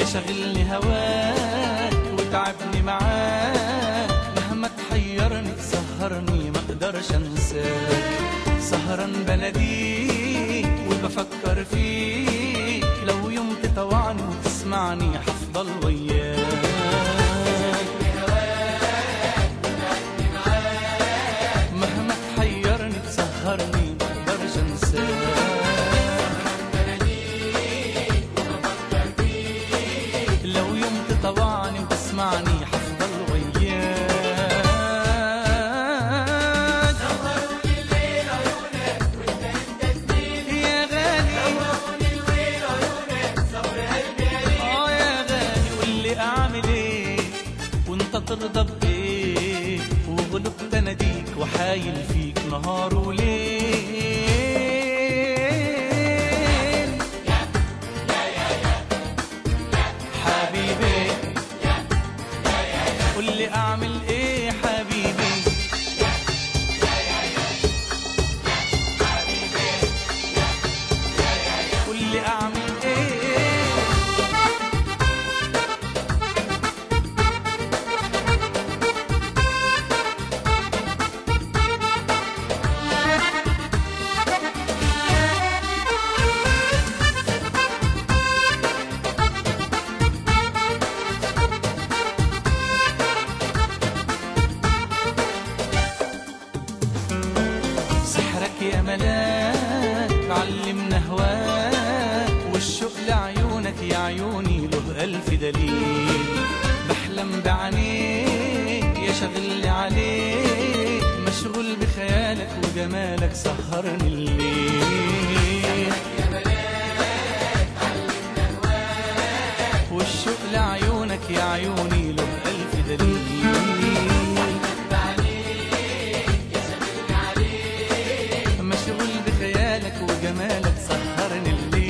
يا شغلني هواك وتعبني معاك مهما تحيرني سهرني ما اقدرش انساك سهران بناديك وبفكر فيك لو يوم تطوعني وتسمعني حفضل وياك مهما تحيرني تسهرني ما اقدرش انساك لو يوم تطوعني وتسمعني حفضل وياك يا غالي اه يا غالي قول لي اعمل ايه وانت ترضى بايه وغلبت اناديك وحايل فيك نهار وليل حبيبي قول لي اعمل ايه حبيبي قول لي اعمل ايه سحرك يا ملاك علمنا هواك والشوق لعيونك يا عيوني له ألف دليل بحلم بعينيك يا شغلي عليك مشغول بخيالك وجمالك سهرني الليل والشوق لعيونك يا عيوني له ألف دليل مشغول بخيالك وجمالك سهرني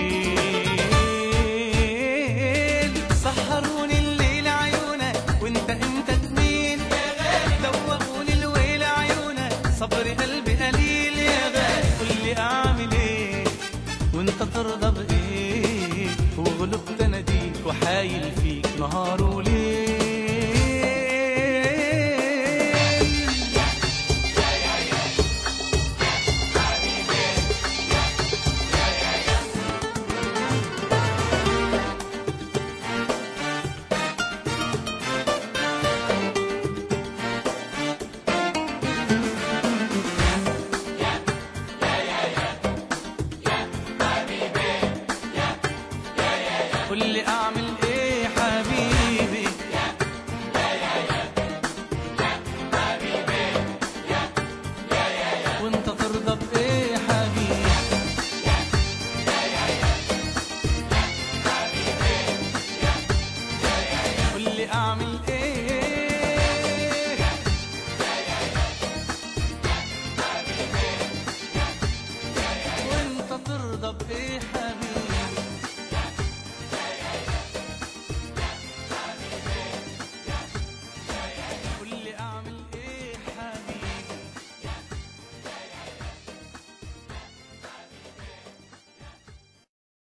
الليل سهروني الليل عيونك وانت امتى تميل دوقوني الويل عيونك صبر قلبي قليل يا غالي قول لي اعمل ايه وانت ترضى بايه وغلبت اناديك وحايل فيك نهار وليل قول لي